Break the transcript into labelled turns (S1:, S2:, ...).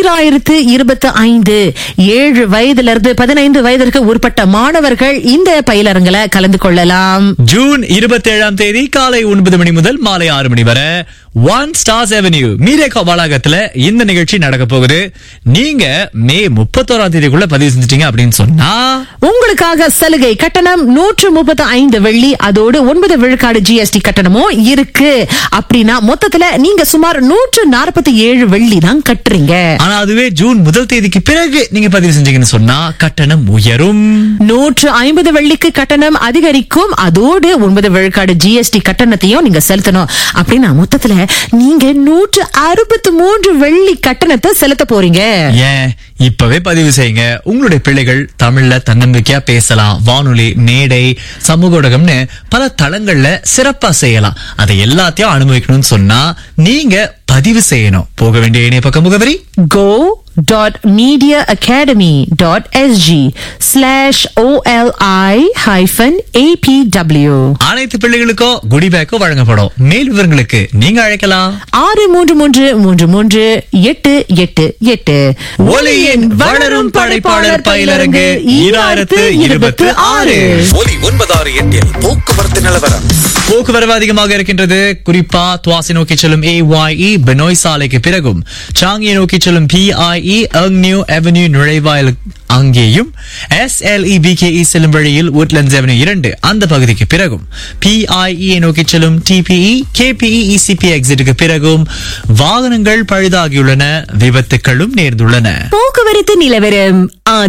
S1: ஈராயிரத்து இருபத்தி ஐந்து ஏழு வயதுல இருந்து பதினைந்து வயதிற்கு உட்பட்ட மாணவர்கள் இந்த பயிலரங்குல கலந்து கொள்ளலாம்
S2: ஜூன் இருபத்தி ஏழாம் தேதி காலை ஒன்பது மணி முதல் மாலை ஆறு மணி வரை ஒன் ஸ்டார்ஸ் அவென்யூ மீரேகா வளாகத்துல இந்த நிகழ்ச்சி நடக்க போகுது நீங்க மே முப்பத்தோராம் தேதிக்குள்ள பதிவு செஞ்சிட்டீங்க அப்படின்னு சொன்னா
S1: உங்களுக்காக சலுகை கட்டணம் நூற்று முப்பத்தி ஐந்து வெள்ளி அதோடு ஒன்பது விழுக்காடு ஜிஎஸ்டி கட்டணமும் இருக்கு அப்படின்னா மொத்தத்துல நீங்க சுமார் நூற்று நாற்பத்தி ஏழு வெள்ளி தான் கட்டுறீங்க
S2: ஆனா அதுவே ஜூன் முதல் தேதிக்கு பிறகு நீங்க பதிவு செஞ்சீங்கன்னு சொன்னா கட்டணம் உயரும்
S1: நூற்று ஐம்பது வெள்ளிக்கு கட்டணம் அதிகரிக்கும் அதோடு ஒன்பது விழுக்காடு ஜிஎஸ்டி கட்டணத்தையும் நீங்க செலுத்தணும் அப்படின்னா மொத்தத்துல நீங்க நூற்று அறுபத்தி மூன்று வெள்ளி கட்டணத்தை செலுத்த போறீங்க
S2: ஏன் இப்பவே பதிவு செய்யுங்க உங்களுடைய பிள்ளைகள் தமிழ்ல தன்னம்பிக்கையா பேசலாம் வானொலி மேடை சமூக ஊடகம்னு பல தளங்கள்ல சிறப்பா செய்யலாம் அதை எல்லாத்தையும் அனுபவிக்கணும்னு சொன்னா நீங்க பதிவு செய்யணும் போக வேண்டிய இணைய பக்க முகவரி
S1: go dot media academy dot sg slash oli hyphen apw
S2: அனைத்து பிள்ளைகளுக்கும் குடி பேக்கும் வழங்கப்படும் மேல் விவரங்களுக்கு நீங்க அழைக்கலாம்
S1: ஆறு மூன்று மூன்று மூன்று மூன்று எட்டு எட்டு எட்டு
S2: ஒலியின் வளரும் படைப்பாளர் பயிலரங்கு ஈராயிரத்து இருபத்தி ஆறு
S3: ஒலி ஒன்பதாறு எட்டில் போக்குவரத்து நிலவரம்
S2: போக்குவரவு அதிகமாக இருக்கின்றது குறிப்பா துவாசி நோக்கி செல்லும் ஏஒய்இ பெனோய் சாலைக்கு பிறகும் சாங்கியை நோக்கி செல்லும் பிஐஇ நியூ அவென்யூ நுழைவாயில் அங்கேயும் எஸ்எல்இ பிகேஇ செல்லும் வழியில் உட்லண்ட்ஸ் அவென்யூ இரண்டு அந்த பகுதிக்கு பிறகும் பிஐஇ நோக்கி செல்லும் டிபிஇ கேபிஇ இசிபி எக்ஸிட்டுக்கு பிறகும் வாகனங்கள் பழுதாகியுள்ளன விபத்துகளும் நேர்ந்துள்ளன
S1: போக்குவரத்து நிலவரம்